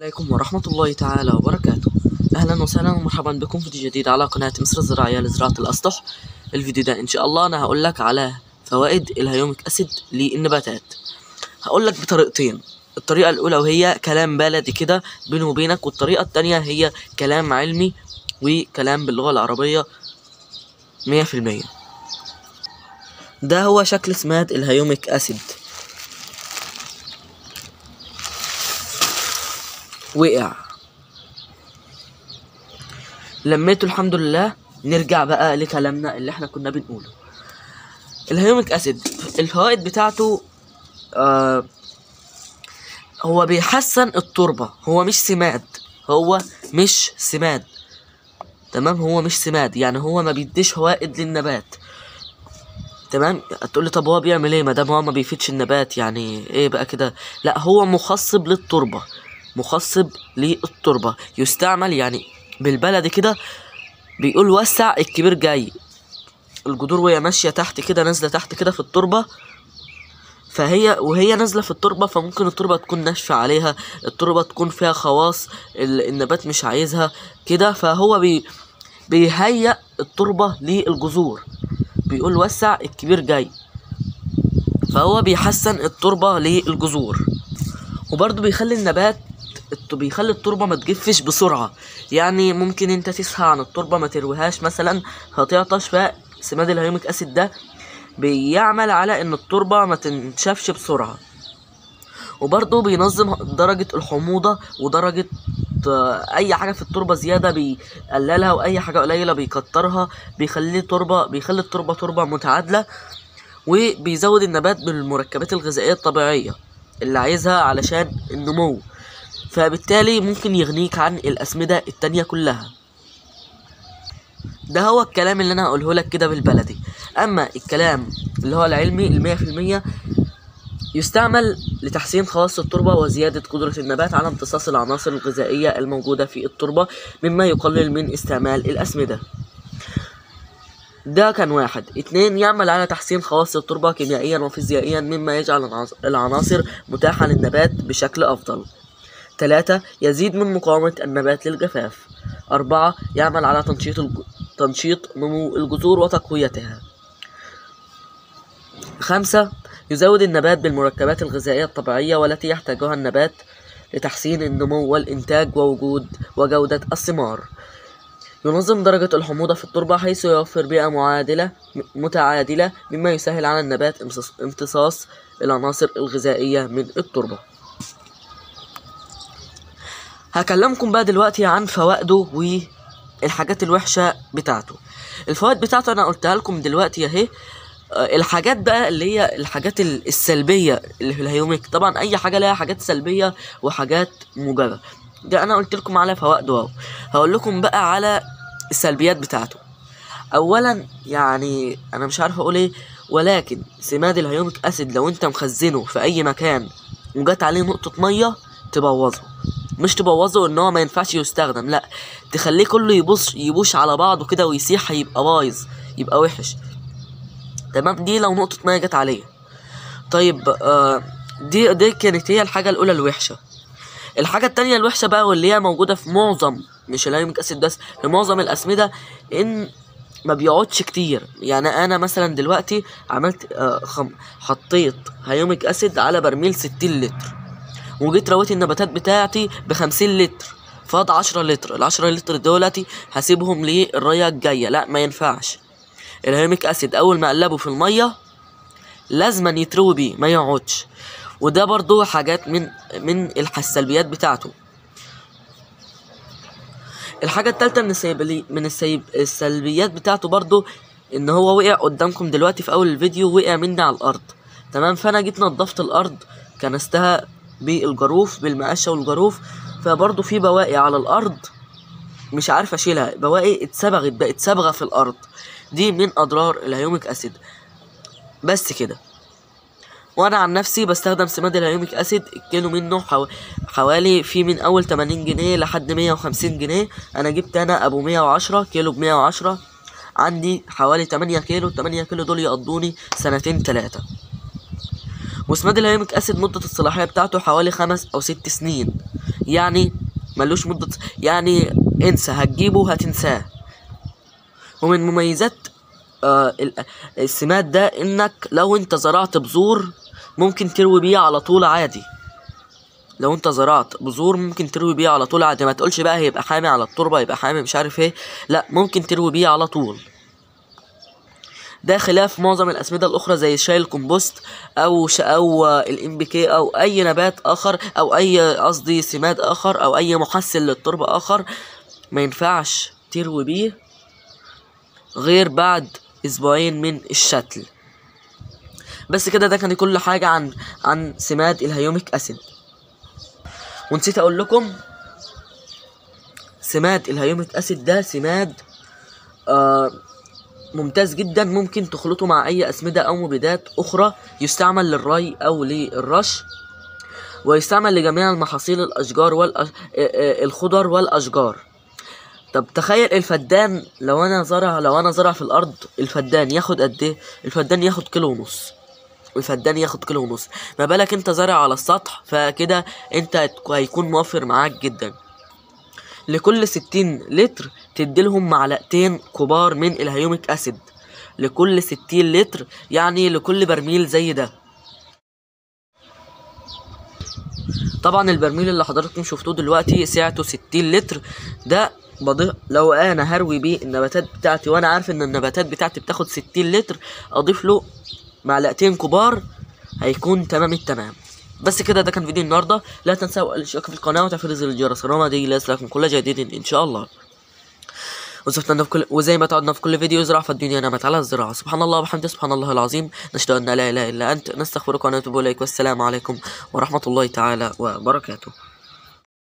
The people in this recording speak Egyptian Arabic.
عليكم ورحمة الله تعالى وبركاته أهلا وسهلا ومرحبا بكم في فيديو جديد على قناة مصر الزراعية لزراعة الأسطح الفيديو ده إن شاء الله أنا هقول لك على فوائد الهيوميك أسيد للنباتات هقول لك بطريقتين الطريقة الأولى وهي كلام بلدي كده بيني وبينك والطريقة التانية هي كلام علمي وكلام باللغة العربية مية في المية ده هو شكل سماد الهيوميك أسيد وقع لميته الحمد لله نرجع بقى لكلامنا اللي احنا كنا بنقوله الهيوميك اسيد الفوائد بتاعته آه هو بيحسن التربة هو مش سماد هو مش سماد تمام هو مش سماد يعني هو ما بيديش فوائد للنبات تمام هتقولي طب هو بيعمل ايه ما دام هو ما بيفيدش النبات يعني ايه بقى كده لا هو مخصب للتربه مخصب للتربة يستعمل يعني بالبلدي كده بيقول وسع الكبير جاي الجذور وهي ماشية تحت كده نازلة تحت كده في التربة فهي وهي نازلة في التربة فممكن التربة تكون ناشفة عليها التربة تكون فيها خواص ال- النبات مش عايزها كده فهو بي بيهيأ التربة للجذور بيقول وسع الكبير جاي فهو بيحسن التربة للجذور وبرضه بيخلي النبات الت- بيخلي التربة ما تجفش بسرعة يعني ممكن انت تسهى عن التربة ما ترويهاش مثلا هتعطش فسماد الهيوميك اسيد ده بيعمل على ان التربة ما تنشفش بسرعة وبرضه بينظم درجة الحموضة ودرجة آه، اي حاجة في التربة زيادة بيقللها واي حاجة قليلة بيكترها بيخلي التربة بيخلي التربة تربة متعادلة وبيزود النبات بالمركبات الغذائية الطبيعية اللي عايزها علشان النمو فبالتالي ممكن يغنيك عن الأسمدة التانية كلها ده هو الكلام اللي أنا هقوله لك كده بالبلدي أما الكلام اللي هو العلمي المية في المية يستعمل لتحسين خواص التربة وزيادة قدرة النبات على امتصاص العناصر الغذائية الموجودة في التربة مما يقلل من استعمال الأسمدة ده كان واحد اتنين يعمل على تحسين خواص التربة كيميائيا وفيزيائيا مما يجعل العناص- العناصر متاحة للنبات بشكل أفضل تلاتة يزيد من مقاومة النبات للجفاف أربعة يعمل على تنشيط الج... تنشيط نمو الجذور وتقويتها خمسة يزود النبات بالمركبات الغذائية الطبيعية والتي يحتاجها النبات لتحسين النمو والإنتاج ووجود وجودة الثمار ينظم درجة الحموضة في التربة حيث يوفر بيئة معادلة متعادلة مما يسهل على النبات امتصاص- امتصاص العناصر الغذائية من التربة هكلمكم بقى دلوقتي عن فوائده والحاجات الوحشة بتاعته الفوائد بتاعته انا قلتها لكم دلوقتي اهي آه، الحاجات بقى اللي هي الحاجات ال- السلبية اللي في الهيوميك طبعا اي حاجة لها حاجات سلبية وحاجات موجبة ده انا قلت لكم على فوائده اهو هقول لكم بقى على السلبيات بتاعته اولا يعني انا مش عارف اقول ايه ولكن سماد الهيوميك اسيد لو انت مخزنه في اي مكان وجات عليه نقطة مية تبوظه مش تبوظه ان هو ما ينفعش يستخدم لا تخليه كله يبص يبوش على بعضه كده ويسيح هيبقى بايظ يبقى وحش تمام دي لو نقطة مية جت عليه طيب آه دي دي كانت هي الحاجة الأولى الوحشة الحاجة التانية الوحشة بقى واللي هي موجودة في معظم مش الهيوميك أسيد بس في معظم الأسمدة إن ما بيقعدش كتير يعني أنا مثلا دلوقتي عملت آه خم... حطيت هيوميك أسيد على برميل ستين لتر وجيت رويت النباتات بتاعتي بخمسين لتر فاض عشرة لتر العشرة لتر دولتي هسيبهم للرية الجاية لا ما ينفعش الهيوميك أسيد أول ما أقلبه في المية لازما يتروي بيه ما يقعدش وده برضو حاجات من من الح- السلبيات بتاعته الحاجة التالتة من السيب من السيب السلبيات بتاعته برضو ان هو وقع قدامكم دلوقتي في اول الفيديو وقع مني على الارض تمام فانا جيت نضفت الارض كنستها بالجاروف بالمقشة والجاروف فبرضو في بواقي على الارض مش عارف اشيلها بواقي اتسبغت بقت صبغة في الارض دي من اضرار الهيوميك اسيد بس كده وانا عن نفسي بستخدم سماد الهيوميك اسيد الكيلو منه حو... حوالي في من اول 80 جنيه لحد 150 جنيه انا جبت انا ابو 110 كيلو ب 110 عندي حوالي 8 كيلو 8 كيلو دول يقضوني سنتين تلاتة وسماد الهيوميك اسيد مدة الصلاحية بتاعته حوالي خمس او ست سنين يعني ملوش مدة يعني انسى هتجيبه هتنساه ومن مميزات آه ال- السماد ده انك لو انت زرعت بذور ممكن تروي بيه على طول عادي لو انت زرعت بذور ممكن تروي بيه على طول عادي ما تقولش بقى هيبقى حامي على التربه يبقى حامي مش عارف ايه لا ممكن تروي بيه على طول ده خلاف معظم الاسمده الاخرى زي الشاي الكمبوست او ش... او الام بي كي او اي نبات اخر او اي قصدي سماد اخر او اي محسن للتربه اخر ما ينفعش تروي بيه غير بعد اسبوعين من الشتل بس كده ده كان كل حاجه عن عن سماد الهيوميك اسيد ونسيت اقول لكم سماد الهيوميك اسيد ده سماد آه ممتاز جدا ممكن تخلطه مع اي اسمده او مبيدات اخرى يستعمل للري او للرش ويستعمل لجميع المحاصيل الاشجار والخضر والاشجار طب تخيل الفدان لو انا زرع لو انا زرع في الارض الفدان ياخد قد ايه الفدان ياخد كيلو ونص الفدان ياخد كيلو ونص ما بالك انت زارع على السطح فكده انت هت- هيكون موفر معاك جدا لكل ستين لتر تديلهم معلقتين كبار من الهيوميك اسيد لكل ستين لتر يعني لكل برميل زي ده طبعا البرميل اللي حضراتكم شفتوه دلوقتي سعته ستين لتر ده بضيف لو انا هروي بيه النباتات بتاعتي وانا عارف ان النباتات بتاعتي بتاخد ستين لتر اضيف له معلقتين كبار هيكون تمام التمام بس كده ده كان فيديو النهارده لا تنسوا الاشتراك في القناه وتفعيل زر الجرس الرابعه دي ليصلكم كل جديد ان شاء الله وزفتنا في كل وزي ما تعودنا في كل فيديو يزرع فالدنيا نامت على الزراعة سبحان الله وبحمده سبحان الله العظيم نشهد أن لا إله إلا أنت نستغفرك ونتوب إليك والسلام عليكم ورحمة الله تعالى وبركاته